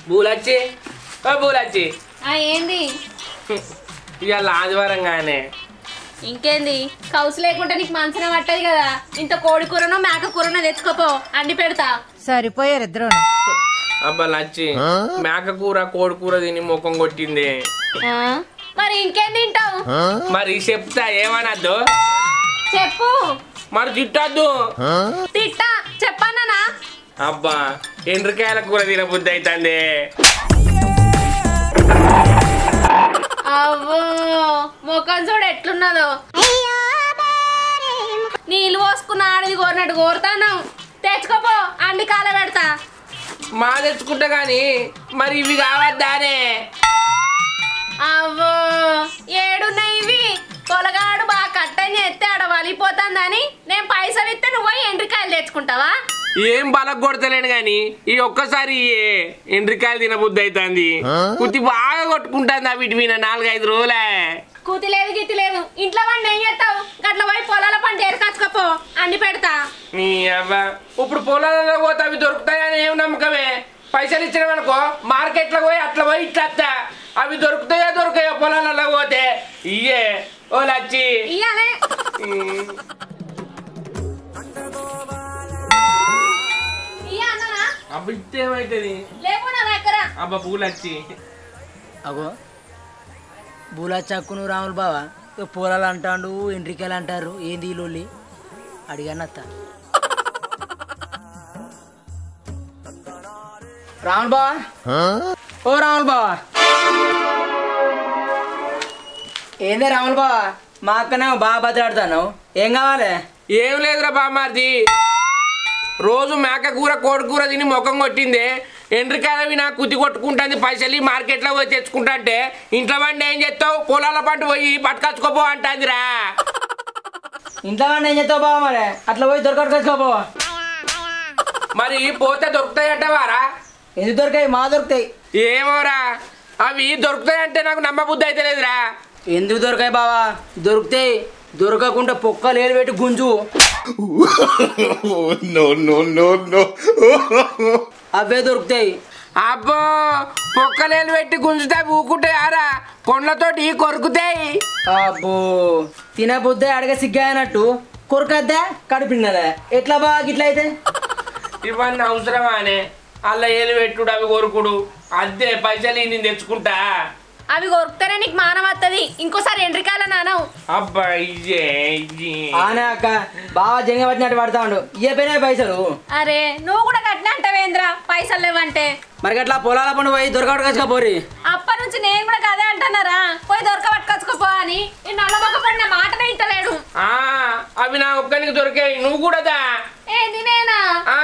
బూలచ్చి ఓ బూలచ్చి ఆ ఏంది ఇవాళ ఆదివారం కానీ ఇంకేంది కౌసు లేకుంటే నీకు మంచిగా పట్టదు కదా ఇంత కోడి కూరనో మేక కూరనో తెచ్చుకోపో అండి పెడతా సరిపోయారు ఇద్దరు అబ్బా లచ్చి మేక కూర కోడి కూర తిని ముఖం కొట్టింది ఆ? మరి ఇంకేం తింటావు మరి చెప్తా ఏమనద్దు చెప్పు మరి తిట్టద్దు తిట్టా చెప్పానా అబ్బా ఎండ్రకాయల కూర తినబుద్ధి అవుతుంది అవ్వో ముఖం చూడు ఎట్లున్నదో నీళ్ళు పోసుకున్న ఆడిది కోరినట్టు కోరుతాను తెచ్చుకోపో అండి కాల పెడతా మా తెచ్చుకుంటా గాని మరి ఇవి కావద్దానే అవ్వో ఏడున్నాయి ఇవి పొలగాడు బాగా కట్టని ఎత్తే ఆడ వలిపోతుందని నేను పైసలు ఇస్తే నువ్వు పోయి ఎండ్రికాయలు తెచ్చుకుంటావా ఏం బలకు కొడతలేను గాని ఈ ఒక్కసారి ఇయ్యే. ఎండ్రికాయలు తినబుద్ధి అవుతుంది కుతి బాగా కొట్టుకుంటుంది వీటి మీద నాలుగైదు రోజులే కూతి లేదు గితి లేదు ఇంట్లో వాడిని ఏం చేస్తావు గట్ల పోయి పొలాల పంట ఏరుకచ్చుకోపో అండి పెడతా నీ అవ్వ ఇప్పుడు పొలాలలో పోతే అవి దొరుకుతాయని ఏం నమ్మకమే పైసలు ఇచ్చినామనుకో మార్కెట్లో పోయి అట్లా పోయి ఇట్లా వస్తా అవి దొరుకుతాయో దొరకాయో పొలాలలో పోతే ఇయ్యే ఓ లచ్చి ఇయ్యాలే ఉమ్. ఇయ్య అన్ననా అబ్బ ఇస్తే ఏమవుతుంది లేపు నా దగ్గర అబ్బ పూలచ్చి అగో బూలా చక్కును రాములు బావా ఇక పొలాలు అంటాడు ఎంట్రికాయలు అంటారు ఏంది ఈ లొల్లి అడిగాను అత్త రాములు బావా ఓ రాములు బావా ఏందే రాములు బావా మా అక్కనే బాగా బతిలాడుతాను ఏం కావాలి ఏం లేదురా బామ్మార్ది రోజు మేక కూర కోడి కూర తిని ముఖం కొట్టింది ఎండ్రికాయలవి నాకు కుతి కొట్టుకుంటుంది పైసలు మార్కెట్లో పోయి తెచ్చుకుంటా అంటే ఇంట్లో పండి ఏం చేస్తావు పొలాల పంట పోయి పట్టుకొచ్చుకోపో అంటాందిరా ఇంట్లో వాడిని ఏం చేస్తావు బావా మరి అట్లా పోయి దొరకట్టుకోపో మరి పోతే దొరుకుతాయంటవారా ఎందుకు దొరికాయి మా దొరుకుతాయి ఏమోరా అవి దొరుకుతాయంటే నాకు నమ్మబుద్ధి అయితే లేదురా ఎందుకు దొరకాయి బావా దొరుకుతాయి దొరకకుండా పొక్కలు ఏలు పెట్టి గుంజు no, no, no, no. అవే దొరుకుతాయి అబ్బో పొక్కలేలు పెట్టి గుంజుతాయి ఊకుంటాయి ఆరా కొండ్లతోటి కొరుకుతాయి అబ్బో తినబుద్దే అడగ సిగ్గాయనట్టు కొరకద్దా కడిపిండలే ఎట్లా బాగా ఇట్లా అయితే ఇవన్నీ అవసరమానే అలా ఏలు పెట్టుడు అవి కొరుకుడు అద్దె పైసలు నేను తెచ్చుకుంటా అవి కొరుకుతేనే నీకు మానం వస్తుంది ఇంకోసారి ఎండ్రికాయల నానవు అబ్బా ఇయ్యే ఇయ్యి. ఆనే అక్క బాగా జంగ పట్టినట్టు పడతా ఉండు ఇయ్యపోయినా పైసలు అరే నువ్వు కూడా కట్టిన అంటావేంద్రా పైసలు లేవంటే మరి అట్లా పొలాల పండు పోయి దొరకట్టుకొచ్చుకో పోరి అప్పటి నుంచి నేను కూడా కదే అంటున్నారా పోయి దొరక పట్టుకొచ్చుకోపో అని ఈ నల్లబొక్క పడిన మాటనే ఇంటలేడు ఆ అవి నా ఒక్కనికి దొరికాయి నువ్వు కూడా దా ఏంది నేనా ఆ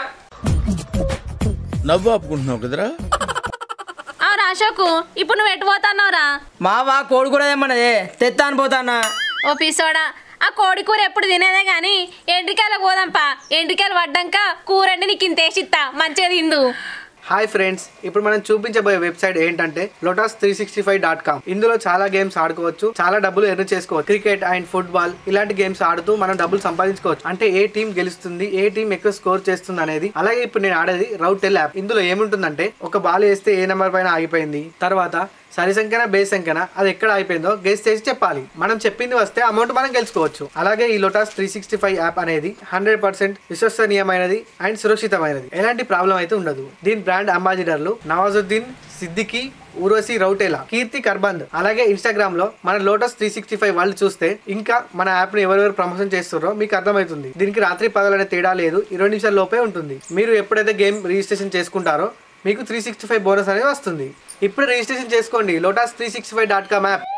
నవ్వు ఆపుకుంటున్నావు కదరా అవును అశోకు ఇప్పుడు నువ్వు ఎటు పోతున్నావురా మావా కోడి కూడా ఏమన్నదే తెత్తా అని పోతానా ఓ పిసోడా ఆ కోడి కూర ఎప్పుడు తినేదే గాని ఎండ్రికాయలు పోదాంపా ఎండ్రికాయలు పడ్డాక కూర అండి నీకు ఇంత వేసిస్తా మంచిగా తిందు హాయ్ ఫ్రెండ్స్ ఇప్పుడు మనం చూపించబోయే వెబ్సైట్ ఏంటంటే Lotus three sixty five dot com ఇందులో చాలా గేమ్స్ ఆడుకోవచ్చు చాలా డబ్బులు ఎర్న్ చేసుకోవచ్చు క్రికెట్ అండ్ ఫుట్బాల్ ఇలాంటి గేమ్స్ ఆడుతూ మనం డబ్బులు సంపాదించుకోవచ్చు అంటే ఏ టీం గెలుస్తుంది ఏ టీం ఎక్కువ స్కోర్ చేస్తుంది అనేది అలాగే ఇప్పుడు నేను ఆడేది రౌట్ టెల్ యాప్ ఇందులో ఏముంటుందంటే ఒక బాల్ వేస్తే ఏ నెంబర్ పైన ఆగిపోయింది తర్వాత సరి సంఖ్యన బేస్ సంఖ్యన అది ఎక్కడ అయిపోయిందో గెస్ చేసి చెప్పాలి మనం చెప్పింది వస్తే అమౌంట్ మనం గెలుచుకోవచ్చు అలాగే ఈ Lotus three sixty five app అనేది హండ్రెడ్ పర్సెంట్ విశ్వసనీయమైనది అండ్ సురక్షితమైనది ఎలాంటి ప్రాబ్లం అయితే ఉండదు దీని బ్రాండ్ అంబాసిడర్లు నవాజుద్దీన్ సిద్దికి ఊర్వశి రౌటేలా కీర్తి కర్బంద్ అలాగే ఇన్స్టాగ్రామ్ లో మన లోటస్ త్రీ సిక్స్టీ ఫైవ్ వాళ్ళు చూస్తే ఇంకా మన యాప్ ని ఎవరెవరు ప్రమోషన్ చేస్తున్నారో మీకు అర్థమవుతుంది దీనికి రాత్రి పగలనే తేడా లేదు ఇరవై నిమిషాల లోపే ఉంటుంది మీరు ఎప్పుడైతే గేమ్ రిజిస్ట్రేషన్ చేసుకుంటారో మీకు త్రీ సిక్స్టీ ఫైవ్ బోనస్ అనేది వస్తుంది ఇప్పుడు రిజిస్ట్రేషన్ చేసుకోండి Lotus three sixty five dot com app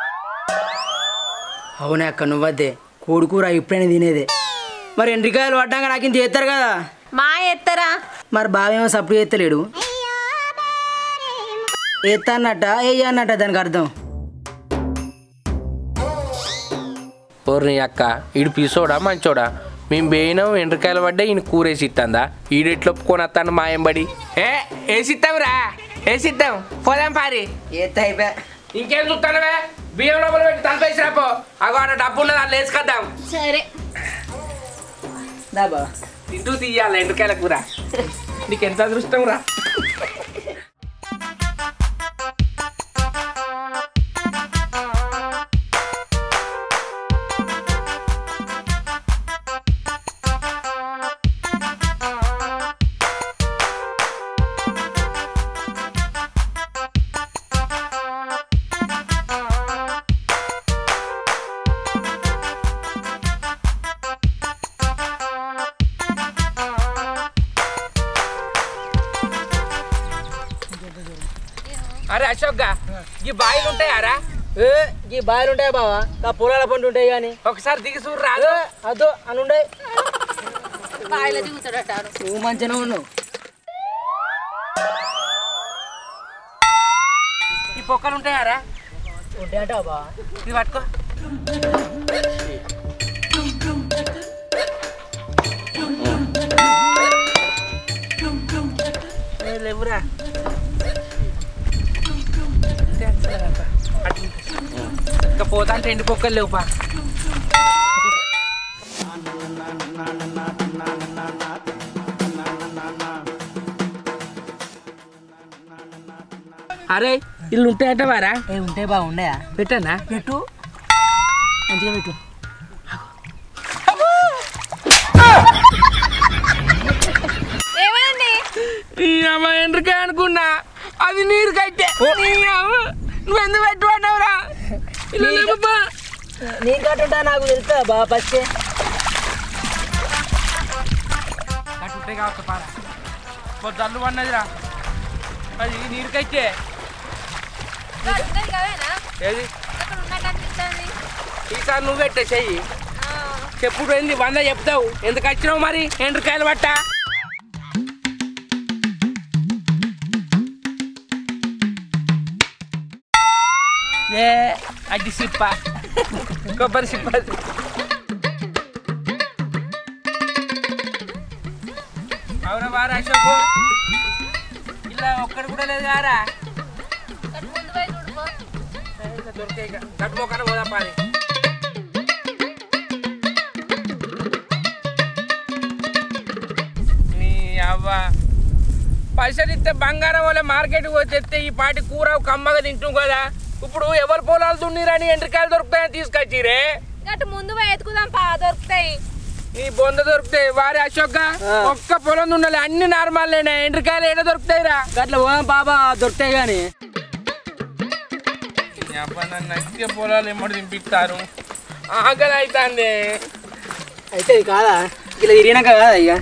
అవునే అక్క నువ్వద్దే కోడి కూర ఇప్పుడైనా తినేదే మరి ఎండ్రికాయలు పడ్డాక నాకు ఇంత చేస్తారు కదా మా ఎత్తరా మరి బావేమో సప్పుడు చేస్తలేడు ఎత్తా అన్నట్ట ఏ అన్నట్ట దానికి అర్థం ఓర్ని అక్క ఈడు పిసోడా మంచోడా మేము పోయినాం ఎండ్రకాయలు పడ్డా ఈయన కూరేసి ఇస్తుందా ఈడెట్లు ఒప్పుకొని వస్తాను మాయంబడి ఏ వేసిస్తావురా వేసిద్దాం పోదాం పారి ఎత్త అయిపోయా ఇంకేం చూస్తానవే బియ్యం లోపల పెట్టి తలపేసి రాపో అగో అన్న డబ్బు ఉన్నది అలా వేసుకొద్దాం సరే దా బావ తింటూ తీయాలి ఎండ్రకాయల కూర నీకు ఎంత అదృష్టం రా అరే అశోక్ ఈ బాయిలు ఉంటాయారా ఏ ఈ బాయిలు ఉంటాయి బావా ఆ పొలాల పండు ఉంటాయి కానీ ఒకసారి దిగి చూడు రాదు అదో అని ఉండే బాయిలో దిగుతాడటారు నువ్వు మంచిగా ఉన్నావు ఈ పొక్కలు ఉంటాయారా ఉంటాయంటావా బావా ఇది పట్టుకో ఏ, లేవురా అటు. ఇంకా పోతా అంటే ఎండి పొక్కలు లేవుపా అరే ఇల్లు ఉంటాయట వారా ఏ ఉంటాయి బాగా ఉండయా పెట్టనా పెట్టు మంచిగా పెట్టు ఏమైంది ఈ అమ్మ ఎండ్రికాయ అనుకున్నా అది నీరు కట్టే నువ్వు ఎందుకు పెట్టుకున్నావురా ఇలా లేపబ్బా. నీరు కట్టుంటా నాకు తెలుసా బాగా ఫస్ట్ అటు ఉంటే కావచ్చు పార ఓ జల్లు పన్నదిరా అది నీరు కట్టే దొరుకుతుంది కదేనా ఏది అక్కడ ఉన్నట్టు అనిపిస్తుంది ఈసారి నువ్వు పెట్టే చెయ్యి చెప్పుడు ఏంది వంద చెప్తావు ఎందుకు వచ్చినావు మరి ఎండ్రికాయలు పట్ట ఏ అది సిప్ప కొబ్బరి సిప్ప అది. అవునా వారా అశోకు ఇలా ఒక్కడు కూడా లేదు కారా అటు ముందు పోయి చూడుకో దొరికే గట్టుకోకుండా పోదా పారి నీ అవ్వ పైసలు ఇస్తే బంగారం వల్ల మార్కెట్ పోతే ఈ పాటి కూర కమ్మగా తింటాం కదా ఇప్పుడు ఎవరు పొలాలు దున్నిరని ఎండ్రికాయలు దొరుకుతాయని తీసుకొచ్చిరే అటు ముందు పోయి ఎత్తుకుదాం పా దొరుకుతాయి నీ బొంద దొరుకుతాయి వారి అశోక్ ఒక్క పొలం దున్నలే అన్ని నార్మల్లేనే ఎండ్రికాయలు ఏడ దొరుకుతాయిరా గట్ల పోదాం బాబా దొరుకుతాయి కానీ నచ్చే పొలాలు ఎమ్మడి దింపిస్తారు ఆకలి అవుతుంది అయితే ఇది కాదా ఇలా తిరిగినాక కాదా ఇక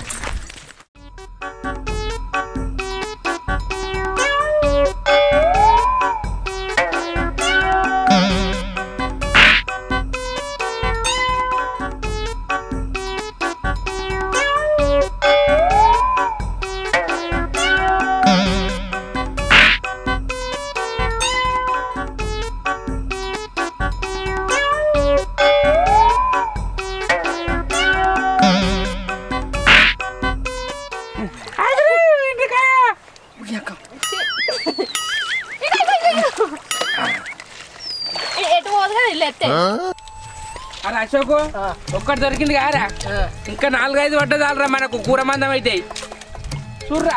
ఎటు పోదు కదా ఇల్లు ఎత్తే అలా అశోకు ఒక్కటి దొరికింది కారా ఇంకా నాలుగైదు పడ్డదాలరా మనకు కూర మందం అయితే చూర్రా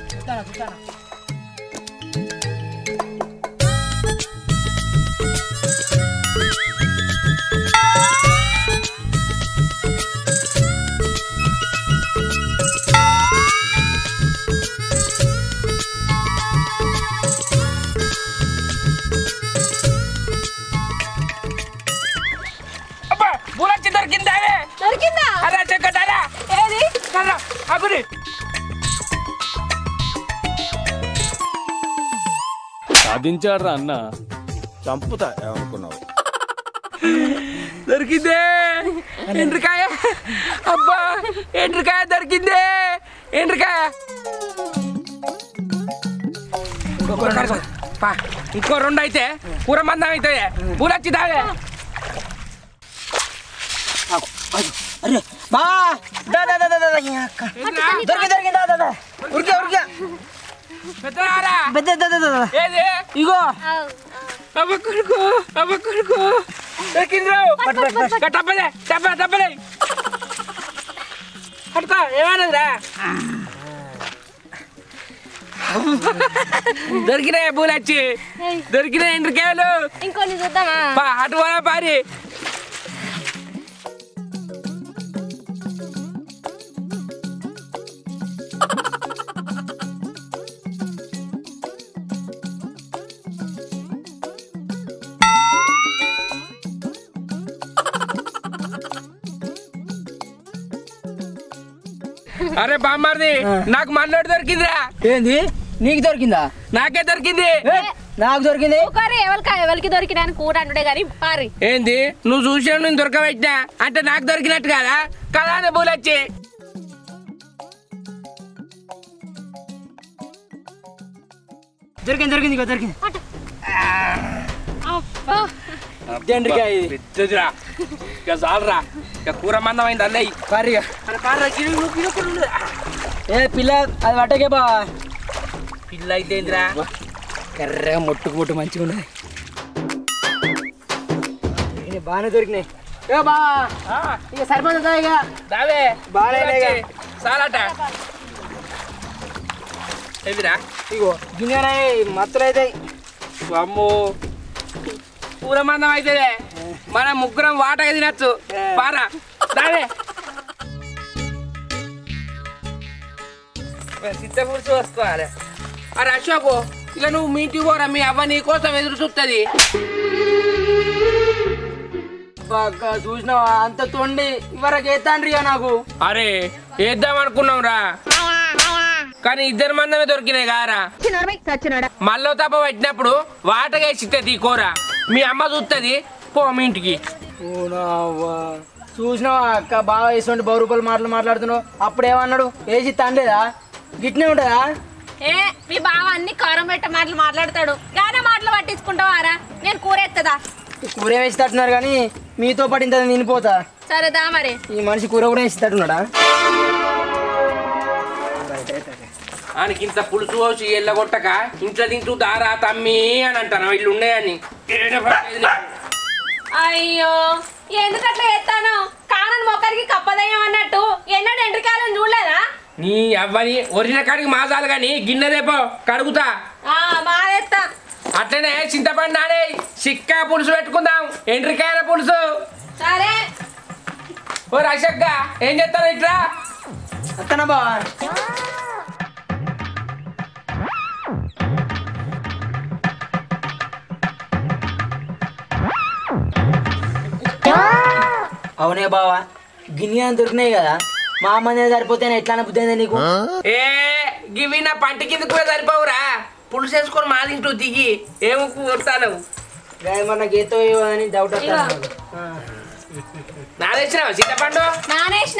అబ్బా బులచ్చి దొరికిందా దొరికిందా అలా చెక్కటారా ఏది కర్రా అగురి సాధించాడ్రా అన్న చంపుతా ఏమనుకున్నావు దొరికిందే ఎండ్రికాయ అబ్బా ఎండ్రికాయ దొరికిందే ఎండ్రికాయ ఇంకో రెండు పా, ఇంకో రెండు అయితే కూర మందం అయితే పూలొచ్చి తాగే అరే బా దా దా దా దా దా, ఈ అక్క. దొరికి దొరికి దా దా దా ఉరికే ఉరికే పెద్దనారా పెద్ద దా దా దా దా. ఏది ఇగో అవ్వ కొడుకు అవ్వ కొడుకు దొరికింది రావు టప్పదే టప్ప టప్పదే పడతా ఏమన్నదిరా దొరికినాయి పూలొచ్చి దొరికినాయి ఎండ్రికాయలు ఇంకొన్ని చూద్దామా పా అటు పోనా పారి అరే బామ్మారిది నాకు మన్నోడు దొరికిందిరా ఏంది నీకు దొరికిందా నాకే దొరికింది ఏ, నాకు దొరికింది ఒకరి ఎవరికి ఎవరికి దొరికిన కూర అంటుడే కానీ పారి ఏంది నువ్వు చూసావు నేను దొరకబెట్టినా అంటే నాకు దొరికినట్టు కదా కదా అనే బూలొచ్చి దొరికింది దొరికింది ఇగో దొరికింది అబ్బా. జెండ్రికాయ ఇది పెద్దదిరా ఇక చాలరా ఇక కూర మందమైంది అన్నయ్య పారిగా ఏ పిల్ల అది పట్టకే బా పిల్ల అయితే ఏందిరా కర్రగా మొట్టుకు మొట్టు మంచిగా ఉన్నది దొరికినాయి, బాగానే దొరికినాయి ఏ బా ఇక సరిపోతుందా ఇక దావే బాగానే బూలొచ్చి. చాలట ఏందిరా ఇగో గింజనే మత్తులు అయితే అమ్మో కూర మందం అయితే మన ముగ్గురం వాటగా తినచ్చు పారా దావే సిద్ధ పులుసు వసుకోవాలి అరే అశోకు ఇక నువ్వు మీ ఇంటికి పోరా మీ అవ్వ నీ కోసం ఎదురు చూస్తుంది బాగా చూసినావా అంత తొండి ఇవరకు ఎత్తాండ్రి ఇక నాకు అరే వేద్దాం అనుకున్నాం రా కానీ ఇద్దరు మందమే దొరికినాయి కారా మళ్ళీ తప్ప పట్టినప్పుడు వాటగా వేసిస్తుంది ఈ కూర మీ అమ్మ చూస్తుంది పో మీ ఇంటికి ఓనావ్వా. చూసినావా అక్క బాగా వేసుకుంటే బహు రూపాయలు మాటలు మాట్లాడుతున్నావు అప్పుడు ఏమన్నాడు వేసి తండేదా గిట్నే ఉంటుందా ఏ మీ బావ అన్ని కారం పెట్ట మాటలు మాట్లాడతాడు గానే మాటలు పట్టించుకుంటావారా నేను కూర ఎత్తదా కూర వేసి తట్టున్నారు కానీ మీతో పాటు ఇంత తినిపోతా సరేదా మరి ఈ మనిషి కూర కూడా వేసి తట్టున్నాడా ఆయనకి ఇంత పులుసు పోసి ఎల్లగొట్టక ఇంట్లో తింటూ దారా తమ్మి అని అంటాను వీళ్ళు ఉన్నాయని ఏడ పట్టేది నీకు. అయ్యో ఎందుకు అట్లా ఎత్తాను కారణం మొక్కరికి కప్పదయ్యం అన్నట్టు ఎన్నడూ ఎండ్రికాయలను చూడలేదా నీ అవ్వని ఒరిజిన కాడికి మాసాలు కానీ గిన్నె రేపో కడుగుతా ఆ మాదెత్తా అట్లనే చింతపండు నానే చిక్కా పులుసు పెట్టుకుందాం ఎండ్రికాయల పులుసు సరే ఓ రషక్గా ఏం చేస్తాను ఇట్లా అత్తనా బావా అవునే బావా గిన్నె అని దొరికినాయి కదా మా మంది సరిపోతేనే ఎట్లా బుద్ధి అయిందా నీకు ఏ గివి నా పంట కింద కూడా సరిపోవురా పులుసు వేసుకొని మా తింటూ దిగి ఏం కొడతాను మన గీతో అని డౌట్ వస్తాను నాకు. ఆ. నా తెచ్చినావా చింతపండు నానేసిన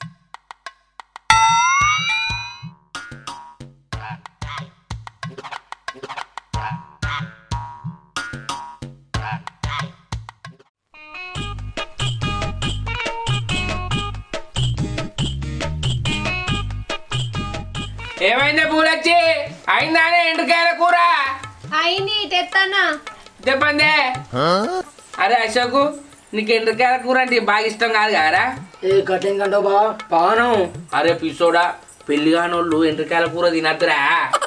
ఏమైందే పూలొచ్చి అయిందానే ఎండ్రికాయల కూర అయింది తెస్తానా చెప్పందే అరే అశోకు నీకు ఎండ్రికాయల కూర అంటే బాగా ఇష్టం కాదు కదరా ఏ కట్టేం కంటావు బావా పానం అరే పిసోడా పెళ్లి కానోళ్ళు ఎండ్రికాయల కూర తినద్దురా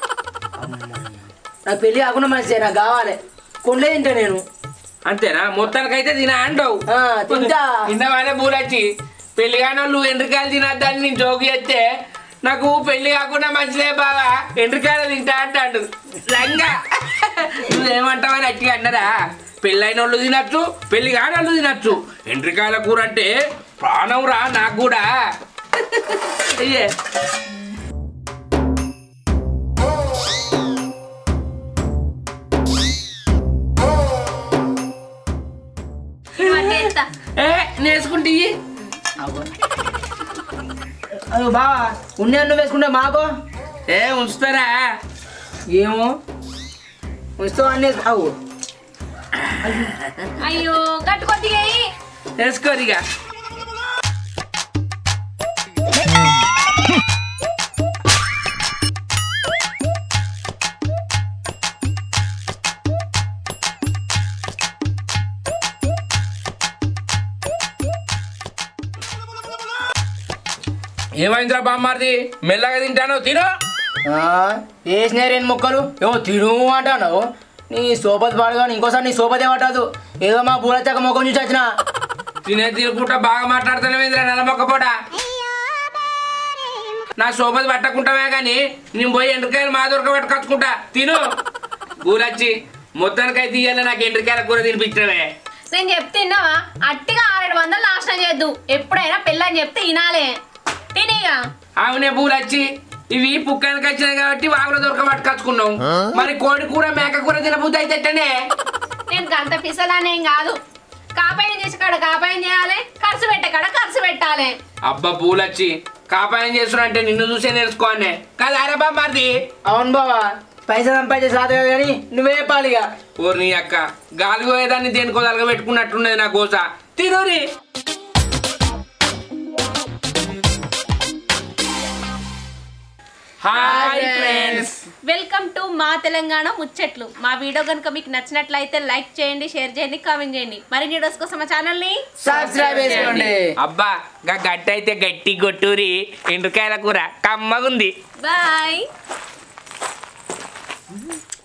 నాకు పెళ్లి కాకుండా మంచిదే నాకు కావాలి కొండే తింటా నేను అంతేనా మొత్తానికైతే తిన అంటావు ఆ, తింటా ఇంతవానే పూలొచ్చి పెళ్లి కానోళ్ళు ఎండ్రికాయలు తినద్దని నేను జోకి చేస్తే నాకు పెళ్లి కాకుండా మంచిదే బావా ఎండ్రికాయలు తింటా అంటాడు లంగా నువ్వేమంటావని అట్టిగా అన్నరా పెళ్ళైన వాళ్ళు తినచ్చు పెళ్లి కాని వాళ్ళు తినచ్చు ఎండ్రికాయల కూర అంటే ప్రాణం రా నాకు కూడా అయ్యే ఇవన్నీ ఎత్తా ఏ నేర్చుకుంటే ఇయ్యి. అయ్యో బావా ఉండే నువ్వు వేసుకుంటే మాకో ఏ ఉంచుతారా ఏమో వస్తావు అన్నీ అవు అయ్యో గట్టు కొద్దిగా ఎయ్యి. వేసుకోరు ఇక ఏమైందిరా బామ్మారిది మెల్లగా తింటాను తిను వేసిన రెండు ముక్కలు ఏమో తిను అంటావు నీ సోపతి పాడుగా ఇంకోసారి నీ సోపతి పట్టదు ఏదో మా పూల చెక్క ముఖం చూసి వచ్చిన తినే తినుకుంటా బాగా మాట్లాడుతున్నావేంద్రా నల్లమొక్కపోట నా సోపతి పట్టకుంటామే కానీ నేను పోయి ఎండ్రికాయలు మా దొరక పట్టుకొచ్చుకుంటా తిను పూలచ్చి మొత్తానికైతే ఇయ్యాలి నాకు ఎండ్రికాయల కూర తినిపించడమే నేను చెప్తున్నావా అట్టిగా ఆరేడు వందలు నాశనం చేద్దు ఎప్పుడైనా పెళ్ళని చెప్తే వినాలే తినిగా అవునే పూలచ్చి ఇవి పుక్కానికి వచ్చినాయి కాబట్టి వాగులో దొరక పట్టుకొచ్చుకున్నాం మరి కోడి కూర మేక కూర తినబుద్ధి అయితే ఎట్టనే నేను గంత పిసలానేం కాదు కాపాయం చేసి కాడ కాపాయం చేయాలి ఖర్చు పెట్టే కాడ ఖర్చు పెట్టాలి అబ్బా పూలొచ్చి కాపాయం చేస్తున్నా అంటే నిన్ను చూసే నేర్చుకోనే కదా అరబా మరిది అవును బావా పైసలు సంపాదించే సాధ కానీ నువ్వే పాలిగా ఓరి నీ అక్క గాలి పోయేదాన్ని దేనికో తలగ పెట్టుకున్నట్టున్నది నా కోస తినూరి హాయ్ ఫ్రెండ్స్ వెల్కమ్ టు మా తెలంగాణ ముచ్చట్లు మా వీడియో కనుక మీకు నచ్చినట్లయితే లైక్ చేయండి షేర్ చేయండి కామెంట్ చేయండి మరిన్ని వీడియోస్ కోసం మా ఛానల్ ని సబ్స్క్రైబ్ చేసుకోండి అబ్బా గా గట్టి అయితే గట్టి గొట్టూరి ఎండ్రకాయల కూర కమ్మగుంది బాయ్